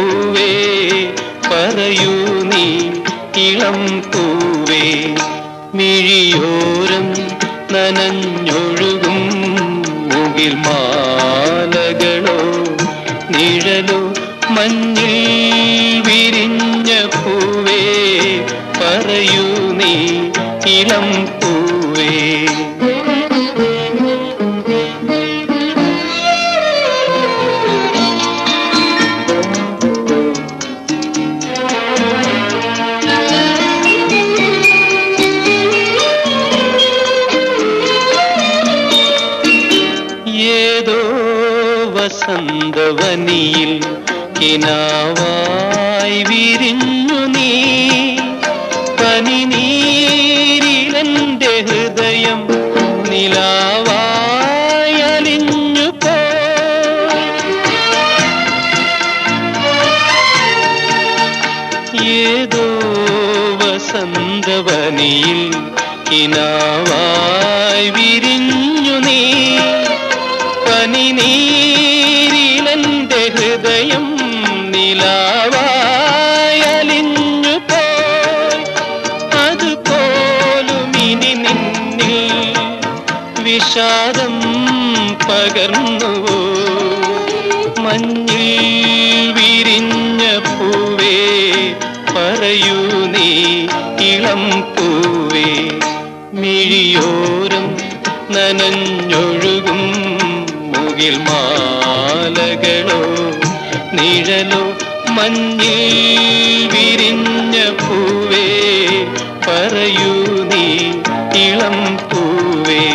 പൂവേ പറയൂ നീ ഇളം പൂവേ മിഴിയോരം നനഞ്ഞൊഴുകും മുകിൽ മാലകളോ നിഴലോ മഞ്ഞിൽ വിരിഞ്ഞ പൂവേ പറയൂ നീ ഇളം പൂവേ ഏതോ വസന്തവനിയിൽ കിനാവായി വിരിഞ്ഞു നീ പനിനീരിലെന്റെ ഹൃദയം നിലാവായി അലിഞ്ഞു പോ ഏതോ വസന്തവനിയിൽ കിനാവായി വിരിഞ്ഞു നീ പനിനീരിലെന്റെ ഹൃദയം നിലാവായി അലിഞ്ഞു പോയി അതുപോലും ഇനി നിന്നിൽ വിഷാദം പകർന്നുവോ മഞ്ഞിൽ വിരിഞ്ഞ പൂവേ പറയൂ നീ ഇളം പൂവേ മിഴിയോരം നനഞ്ഞൊഴുകും മുകിൽ മാലകളോ നിഴലോ മഞ്ഞിൽ വിരിഞ്ഞ പൂവേ പറയൂ നീ ഇളം പൂവേ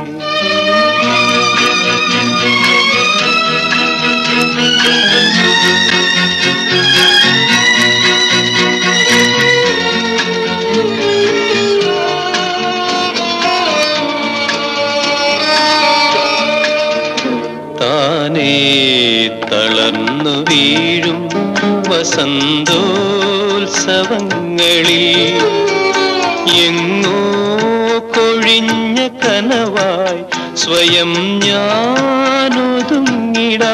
താനേ തളർന്നു വീഴും വസന്തോത്സവങ്ങളിൽ എങ്ങോ കൊഴിഞ്ഞ കനവായി സ്വയം ഞാനൊതുങ്ങിടാ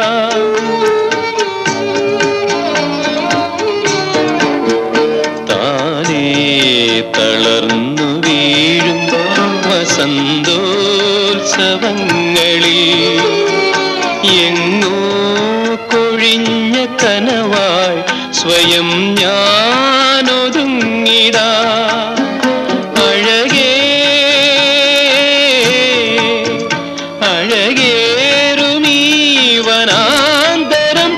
താനേ തളർന്നു വീഴും വസന്തോത്സവങ്ങളിൽ എങ്ങോ കൊഴിഞ്ഞ കനവായി സ്വയം ഞാനൊതുങ്ങിടാ അഴകേ അഴകേറുമീ വനാന്തരം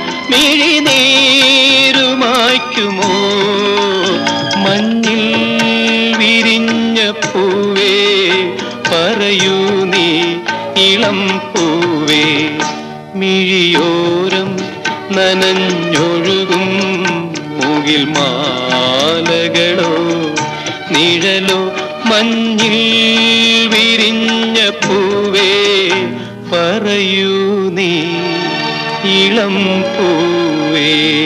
മിഴിനീരുമായ്ക്കുമോ മഞ്ഞിൽ വിരിഞ്ഞ പൂവേ പറയൂ നീ ഇളം പൂവേ മിഴിയോരം നനഞ്ഞൊഴുകും മുകിൽ മാലകളോ നിഴലോ മഞ്ഞിൽ വിരിഞ്ഞ പൂവേ പറയൂ നീ ഇളം പൂവേ